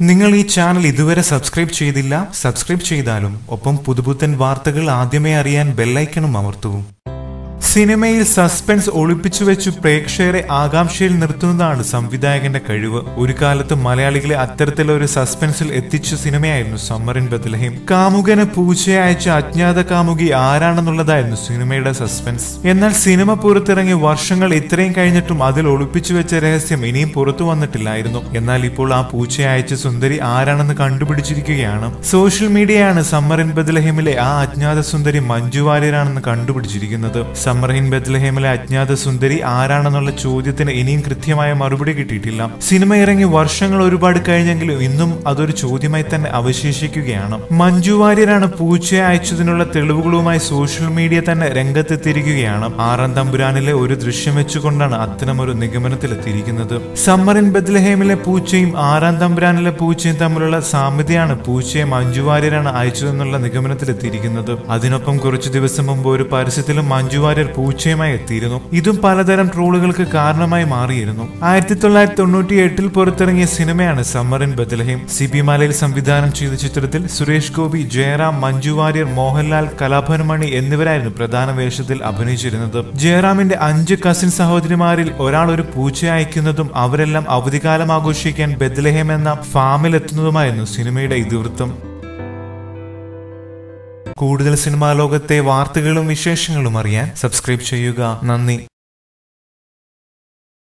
നിങ്ങൾ ഈ ചാനൽ ഇതുവരെ സബ്സ്ക്രൈബ് ചെയ്തില്ല സബ്സ്ക്രൈബ് ചെയ്താലും ഒപ്പം പുതുപുത്തൻ വാർത്തകൾ ആദ്യമേ അറിയാൻ ബെല്ലൈക്കണും അമർത്തൂ സിനിമയിൽ സസ്പെൻസ് ഒളിപ്പിച്ചു വെച്ചു പ്രേക്ഷകരെ ആകാംക്ഷയിൽ നിർത്തുന്നതാണ് സംവിധായകന്റെ കഴിവ് ഒരു കാലത്ത് മലയാളികളെ അത്തരത്തിലൊരു സസ്പെൻസിൽ എത്തിച്ച സിനിമയായിരുന്നു സമ്മർ ഇൻ ബദലഹിം കാമുകന് പൂച്ചയെ അയച്ച അജ്ഞാത കാമുകി ആരാണെന്നുള്ളതായിരുന്നു സിനിമയുടെ സസ്പെൻസ് എന്നാൽ സിനിമ പുറത്തിറങ്ങി വർഷങ്ങൾ ഇത്രയും കഴിഞ്ഞിട്ടും അതിൽ ഒളിപ്പിച്ചു വെച്ച രഹസ്യം ഇനിയും പുറത്തു വന്നിട്ടില്ലായിരുന്നു എന്നാൽ ഇപ്പോൾ ആ പൂച്ചയെ അയച്ച സുന്ദരി ആരാണെന്ന് കണ്ടുപിടിച്ചിരിക്കുകയാണ് സോഷ്യൽ മീഡിയയാണ് സമ്മർ ഇൻ ബദലഹിമിലെ ആ അജ്ഞാത സുന്ദരി മഞ്ജു വാര്യരാണെന്ന് കണ്ടുപിടിച്ചിരിക്കുന്നത് സമ്മർ ഇൻ ബദലഹിമിലെ അജ്ഞാത സുന്ദരി ആരാണെന്നുള്ള ചോദ്യത്തിന് ഇനിയും കൃത്യമായ മറുപടി കിട്ടിയിട്ടില്ല സിനിമ ഇറങ്ങി വർഷങ്ങൾ ഒരുപാട് കഴിഞ്ഞെങ്കിലും ഇന്നും അതൊരു ചോദ്യമായി തന്നെ അവശേഷിക്കുകയാണ് മഞ്ജു വാര്യരാണ് പൂച്ചയെ അയച്ചതിനുള്ള തെളിവുകളുമായി സോഷ്യൽ മീഡിയ തന്നെ രംഗത്തെത്തിയിരിക്കുകയാണ് ആറാം തമ്പുരാനിലെ ഒരു ദൃശ്യം വെച്ചുകൊണ്ടാണ് അത്തരമൊരു നിഗമനത്തിലെത്തിയിരിക്കുന്നത് സമ്മർ ഇൻ ബദ്ലഹേമിലെ പൂച്ചയും ആറാം തമ്പുരാനിലെ പൂച്ചയും തമ്മിലുള്ള സാമ്യതയാണ് പൂച്ചയെ മഞ്ജു വാര്യരാണ് അയച്ചതെന്നുള്ള നിഗമനത്തിലെത്തിയിരിക്കുന്നത് അതിനൊപ്പം കുറച്ചു ദിവസം മുമ്പ് ഒരു പരസ്യത്തിലും മഞ്ജു വാര്യർ പൂച്ചയുമായി എത്തിയിരുന്നു ഇതും പലതരം ട്രോളുകൾക്ക് കാരണമായി മാറിയിരുന്നു ആയിരത്തി തൊള്ളായിരത്തി തൊണ്ണൂറ്റി എട്ടിൽ പുറത്തിറങ്ങിയ സിനിമയാണ് summer in Bethlehem C B Malayil സംവിധാനം ചെയ്ത ചിത്രത്തിൽ സുരേഷ് ഗോപി ജയറാം മഞ്ജു വാര്യർ മോഹൻലാൽ കലാഭവൻ മണി എന്നിവരായിരുന്നു പ്രധാന വേഷത്തിൽ അഭിനയിച്ചിരുന്നത് ജയറാമിന്റെ അഞ്ച് കസിൻ സഹോദരിമാരിൽ ഒരാൾ ഒരു പൂച്ച അയക്കുന്നതും അവരെല്ലാം അവധിക്കാലം ആഘോഷിക്കാൻ ബദലഹേം എന്ന ഫാമിൽ എത്തുന്നതുമായിരുന്നു സിനിമയുടെ ഇതിവൃത്തം കൂടുതൽ സിനിമാ ലോകത്തെ വാർത്തകളും വിശേഷങ്ങളും അറിയാൻ സബ്സ്ക്രൈബ് ചെയ്യുക നന്ദി